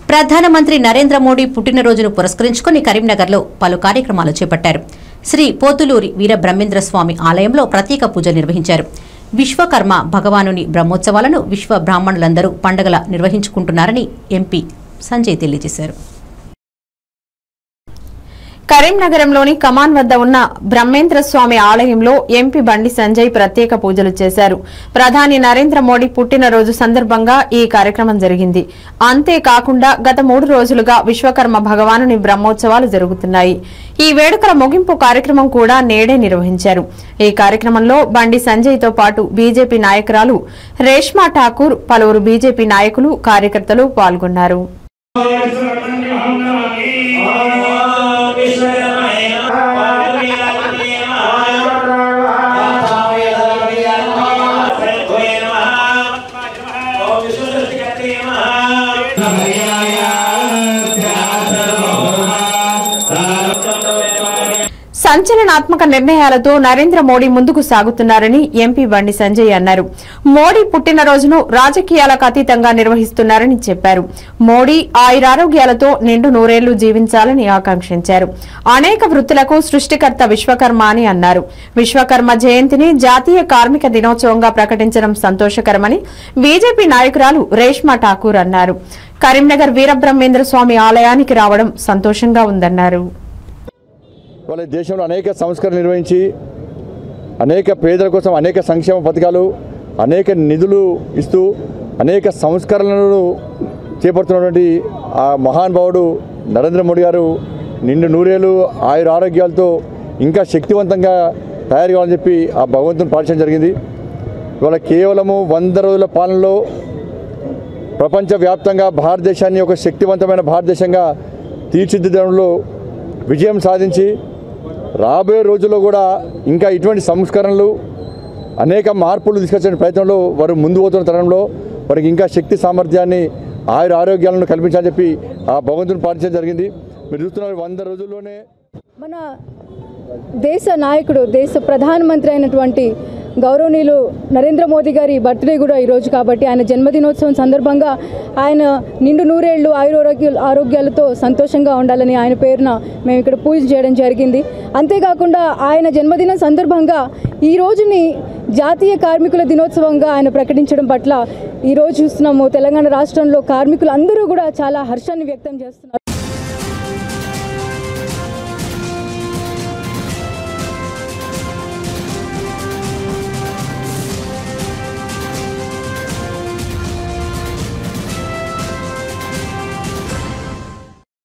ప్రధానమంత్రి నరేంద్ర మోడీ పుట్టినరోజును పురస్కరించుకుని కరీంనగర్లో పలు కార్యక్రమాలు చేపట్టారు శ్రీ పోతులూరి వీర బ్రహ్మేంద్ర స్వామి ఆలయంలో ప్రత్యేక పూజలు నిర్వహించారు విశ్వకర్మ భగవానుని బ్రహ్మోత్సవాలను విశ్వ బ్రాహ్మణులందరూ పండుగల నిర్వహించుకుంటున్నారని ఎంపీ సంజయ్ తెలియజేశారు కరీంనగరంలోని కమాన్ వద్ద ఉన్న బ్రహ్మేంద్ర స్వామి ఆలయంలో ఎంపీ బండి సంజయ్ ప్రత్యేక పూజలు చేశారు ప్రధాని నరేంద్ర మోడీ పుట్టినరోజు సందర్భంగా ఈ కార్యక్రమం జరిగింది అంతేకాకుండా గత మూడు రోజులుగా విశ్వకర్మ భగవానుని బ్రహ్మోత్సవాలు జరుగుతున్నాయి ఈ వేడుకల ముగింపు కార్యక్రమం కూడా నేడే నిర్వహించారు ఈ కార్యక్రమంలో బండి సంజయ్ తో పాటు బీజేపీ నాయకురాలు రేష్మా ఠాకూర్ పలువురు బీజేపీ నాయకులు కార్యకర్తలు పాల్గొన్నారు సంచలనాత్మక నిర్ణయాలతో నరేంద్ర మోడీ ముందుకు సాగుతున్నారని ఎంపీ బండి సంజయ్ అన్నారు మోడీ పుట్టినరోజును రాజకీయాలకు అతీతంగా నిర్వహిస్తున్నారని చెప్పారు మోడీ ఆయురారోగ్యాలతో నిండు నూరేళ్లు జీవించాలని ఆకాంక్షించారు అనేక వృత్తులకు సృష్టికర్త విశ్వకర్మ అని అన్నారు విశ్వకర్మ జయంతిని జాతీయ కార్మిక దినోత్సవంగా ప్రకటించడం సంతోషకరమని బీజేపీ నాయకురాలు రేష్మా ఠాకూర్ అన్నారు కరీంనగర్ వీరబ్రహ్మేంద్ర స్వామి ఆలయానికి రావడం సంతోషంగా ఉందన్నారు వాళ్ళ దేశంలో అనేక సంస్కరణలు నిర్వహించి అనేక పేదల కోసం అనేక సంక్షేమ పథకాలు అనేక నిధులు ఇస్తూ అనేక సంస్కరణలను చేపడుతున్నటువంటి ఆ మహానుభావుడు నరేంద్ర మోడీ గారు నిండు నూరేళ్ళు ఆయుర ఆరోగ్యాలతో ఇంకా శక్తివంతంగా తయారు కావాలని చెప్పి ఆ భగవంతుని పాటించడం జరిగింది ఇవాళ కేవలము వంద రోజుల పాలనలో ప్రపంచవ్యాప్తంగా భారతదేశాన్ని ఒక శక్తివంతమైన భారతదేశంగా తీర్చిదిద్దడంలో విజయం సాధించి రాబోయే రోజుల్లో కూడా ఇంకా ఇటువంటి సంస్కరణలు అనేక మార్పులు తీసుకొచ్చే ప్రయత్నంలో వారు ముందు పోతున్న తరంలో వారికి ఇంకా శక్తి సామర్థ్యాన్ని ఆయుర ఆరోగ్యాలను కల్పించాలని చెప్పి ఆ భగవంతుని పాటించడం జరిగింది మీరు చూస్తున్నారు వంద రోజుల్లోనే మన దేశ నాయకుడు దేశ ప్రధానమంత్రి అయినటువంటి గౌరవనీయులు నరేంద్ర మోదీ గారి బర్త్డే కూడా ఈరోజు కాబట్టి ఆయన జన్మదినోత్సవం సందర్భంగా ఆయన నిండు నూరేళ్లు ఆయురారోగ్య ఆరోగ్యాలతో సంతోషంగా ఉండాలని ఆయన పేరున మేము ఇక్కడ పూజ చేయడం జరిగింది అంతేకాకుండా ఆయన జన్మదినం సందర్భంగా ఈ రోజుని జాతీయ కార్మికుల దినోత్సవంగా ఆయన ప్రకటించడం పట్ల ఈరోజు చూస్తున్నాము తెలంగాణ రాష్ట్రంలో కార్మికులు అందరూ కూడా చాలా హర్షాన్ని వ్యక్తం చేస్తున్నారు